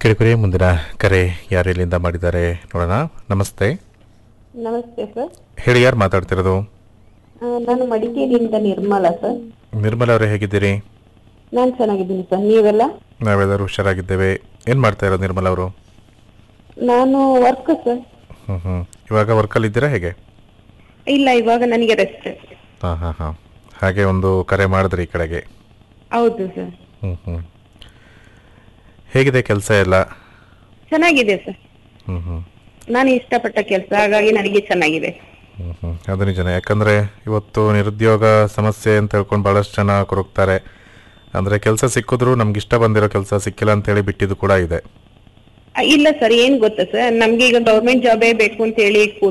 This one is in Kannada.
ಕೇಳಿಕೊರಿ ಮುಂದಿನ ಕರೆ ಯಾರು ಎಲ್ಲಿಂದ ಮಾಡಿದ್ದಾರೆ ನೋಡೋಣ ನಮಸ್ತೆ ನಮಸ್ತೆ ಸರ್ ಹೇಳಿ ಯಾರು ಮಾತಾಡ್ತಿರೋದು ಆ, ನಾನು ಮಡಿಕೇರಿಯಿಂದ ನಿರ್ಮಲಾ ಸರ್ ನಿರ್ಮಲ ಅವರೇ ಹೇಗಿದ್ದೀರಿ ನಾನು ಚೆನ್ನಾಗಿದ್ದೀನಿ ಸರ್ ನೀವೆಲ್ಲ ನಾವೆಲ್ಲರೂ ಹುಷಾರಾಗಿದ್ದೇವೆ ಏನು ಮಾಡ್ತಾ ಇರೋದು ನಿರ್ಮಲ ಅವರು ನಾನು ವರ್ಕ್ ಸರ್ ಹ್ಞೂ ಹ್ಞೂ ಇವಾಗ ವರ್ಕಲ್ಲಿ ಇದ್ದೀರಾ ಹೇಗೆ ಇಲ್ಲ ಇವಾಗ ನನಗೆ ರೆಸ್ಟ್ ಹಾಂ ಹಾಂ ಹಾಂ ಹಾಗೆ ಒಂದು ಕರೆ ಮಾಡಿದ್ರಿ ಈ ಕಡೆಗೆ ಹೌದು ಸರ್ ಹ್ಞೂ ಹ್ಞೂ ಹೇಗಿದೆ ಕೆಲಸ ಎಲ್ಲ ಚೆನ್ನಾಗಿದೆ ಸರ್ ಹ್ಞೂ ಹ್ಞೂ ನಾನು ಇಷ್ಟಪಟ್ಟ ಕೆಲಸ ಹಾಗಾಗಿ ನನಗೆ ಚೆನ್ನಾಗಿದೆ ಹ್ಮ್ ಹ್ಮ್. ಅದು ನಿಜನೇ ಯಾಕಂದ್ರೆ ಇವತ್ತು ನಿರುದ್ಯೋಗ ಸಮಸ್ಯೆ ಅಂತ ಹೇಳ್ಕೊಂಡು ಬಹಳಷ್ಟು ಜನ ಕೊರಗ್ತಾರೆ ಅಂದ್ರೆ ಕೆಲಸ ಸಿಕ್ಕಿದ್ರು ನಮ್ಗೆ ಇಷ್ಟ ಬಂದಿರೋ ಕೆಲಸ ಸಿಕ್ಕಿಲ್ಲ ಅಂತ ಹೇಳಿ ಬಿಟ್ಟಿದ್ದು ಕೂಡ ಇದೆ ಆ, ಇಲ್ಲ ಸರ್ ಏನ್ ಗೊತ್ತಾ ಸರ್ ನಮ್ಗೆ ಈಗ ಗೌರ್ಮೆಂಟ್ ಜಾಬೇ ಬೇಕು ಅಂತ ಹೇಳಿ